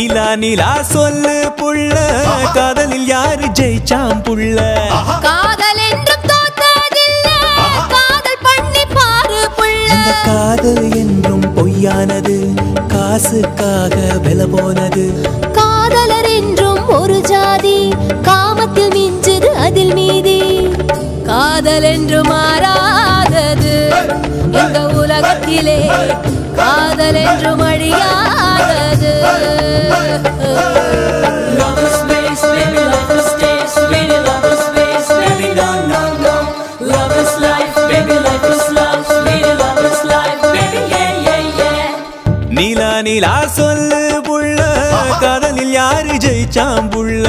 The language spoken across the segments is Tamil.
நீலா நீலா சொல்லு புள்ள காதலில் யாரு ஜெயிச்சாம் புள்ள காதல் என்றும் தோற்றதில்லை காதல் பண்ணி பாரு புள்ள இந்த காதல் என்றும் பொய்யானது காசுக்காக வில போனது காதலர் என்றும் ஒரு ஜாதி காமத்தில் மிஞ்சுது அதில் மீதி காதல் என்று மாறாதது இந்த உலகத்திலே காதல் என்று அழியாதது Lover's space, baby, lover's space, sweetie, lover's space, baby, no, no, no. Lover's life, baby, life is love, sweetie, lover's life, baby, yeah, yeah, yeah. நீலா நீலா சொல்லு புள்ள காதலில் யாரு ஜெயிச்சாம் புள்ள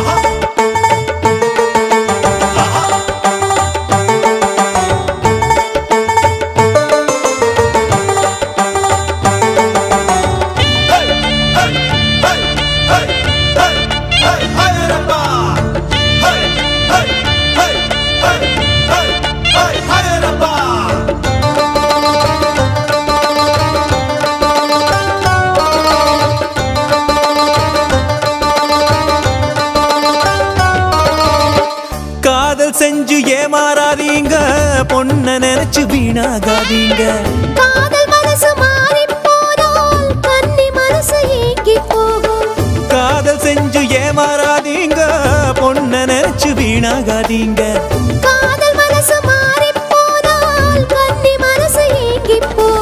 காதல் செஞ்சு ஏமாறாதீங்க பொண்ண நினைச்சு வீணாகாதீங்க காதல் மனசு மாறி போனால் கன்னி மனசு ஏங்கி போகும் காதல் செஞ்சு ஏமாறாதீங்க பொண்ண நினைச்சு வீணாகாதீங்க காதல் மனசு மாறி போனால் கன்னி மனசு ஏங்கி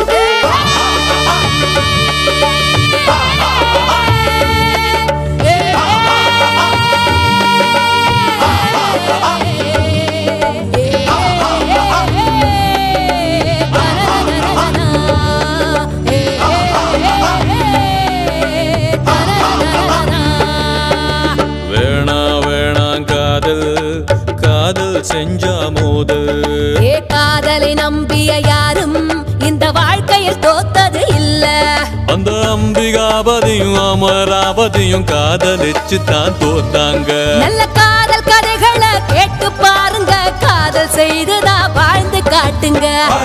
போகும் வேணா வேணாம் காதல் காதல் செஞ்சா மோதல் ஏ காதலை நம்பிய யாரும் இந்த வாழ்க்கையில் தோத்தது இல்ல அந்த அம்பிகாபதியும் அமராவதியும் காதலிச்சு தான் தோத்தாங்க நல்ல காதல் கதைகளை கேட்டு பாருங்க காதல் செய்துதான் வாழ்ந்து காட்டுங்க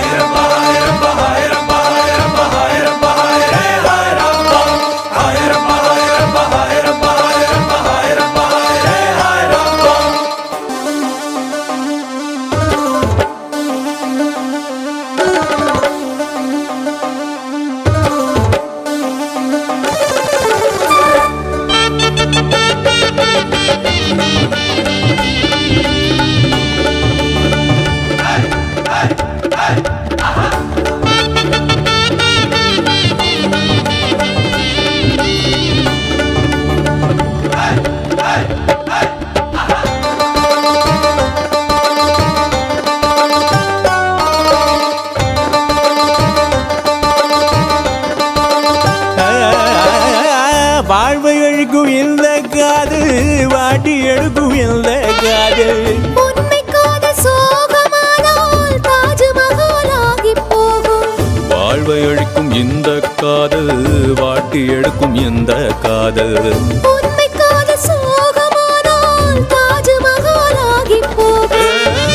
வாழ்வை எழுக்கும் இந்த காது வாட்டி எழுக்கும் இந்த காது உண்மை காதல் சோகமானால் தாஜ்மஹால் ஆகி போகும் வாழ்வை அழிக்கும் இந்த காதல் வாட்டி எடுக்கும் இந்த காதல் உண்மை காதல் சோகமானால் தாஜ்மஹால் ஆகி போகும்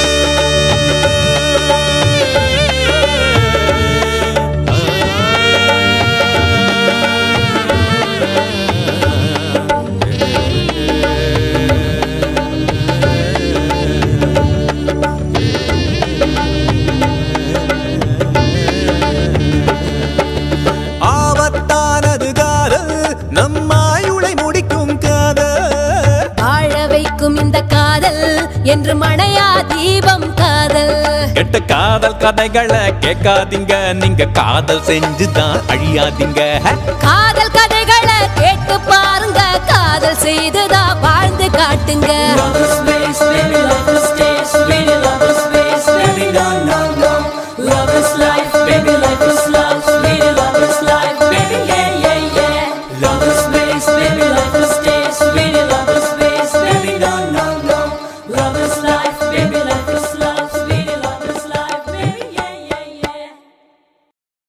ஆபத்தானது காதல் நம்மாயுளை முடிக்கும் காதல் வாழ வைக்கும் இந்த காதல் என்று மணையா தீபம் காதல் கெட்ட காதல் கதைகளை கேட்காதீங்க நீங்க காதல் செஞ்சுதான் அழியாதீங்க காதல் கதைகளை கேட்டு பாருங்க காதல் செய்துதான் வாழ்ந்து காட்டுங்க Lover's space, baby, lover's space, sweetie, lover's